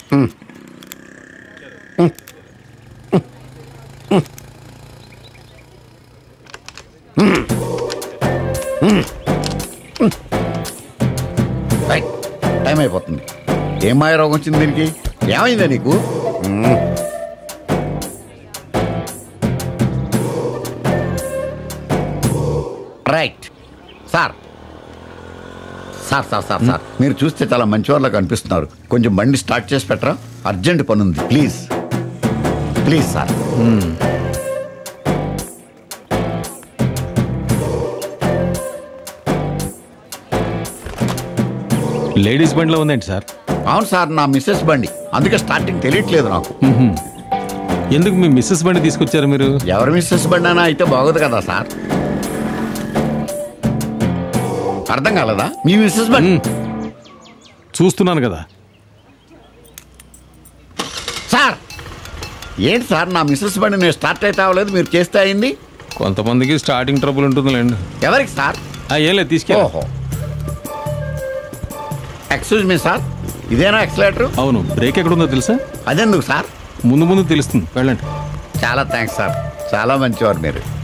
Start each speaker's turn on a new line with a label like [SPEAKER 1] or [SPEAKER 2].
[SPEAKER 1] Right. Time అయిపోతుంది ఏం మాయ రోగం వచ్చింది దీనికి ఏమైందా నీకు hmm. Right sir sir sir sir sir మీరు చూస్తే చాలా మంచి వాళ్ళకి అనిపిస్తున్నారు కొంచెం బండి స్టార్ట్ చేసి పెట్టరా అర్జెంట్ పని ఉంది ప్లీజ్ ప్లీజ్ సార్
[SPEAKER 2] లేడీస్ బండిలో ఉందేంటి సార్
[SPEAKER 1] అవును సార్ నా మిస్సెస్ బండి అందుకే స్టార్టింగ్ తెలియట్లేదు నాకు
[SPEAKER 2] ఎందుకు మీ మిస్సెస్ బండి తీసుకొచ్చారు మీరు
[SPEAKER 1] ఎవరి మిస్సెస్ బండి అయినా అయితే బాగోదు కదా సార్ అర్థం కాలేదా మీ మిస్సెస్ బండి
[SPEAKER 2] చూస్తున్నాను కదా
[SPEAKER 1] సార్ ఏంటి సార్ నా మిస్సెస్ బండి నేను స్టార్ట్ అయితే అవ్వలేదు మీరు చేస్తే అయింది
[SPEAKER 2] కొంతమందికి స్టార్టింగ్ ట్రబుల్ ఉంటుందిలేండి
[SPEAKER 1] ఎవరికి సార్
[SPEAKER 2] ఆ, ఏం లేదు తీసుకెళ్ళి
[SPEAKER 1] ఓహో ఎక్స్క్యూజ్ మీ సార్ ఇదేనా ఎక్సలేటర్
[SPEAKER 2] అవును బ్రేక్ ఎక్కడుందో తెలుసా
[SPEAKER 1] అదెందుకు సార్
[SPEAKER 2] ముందు ముందు తెలుస్తుంది వెళ్ళండి
[SPEAKER 1] చాలా థ్యాంక్స్ సార్ చాలా మంచివారు మీరు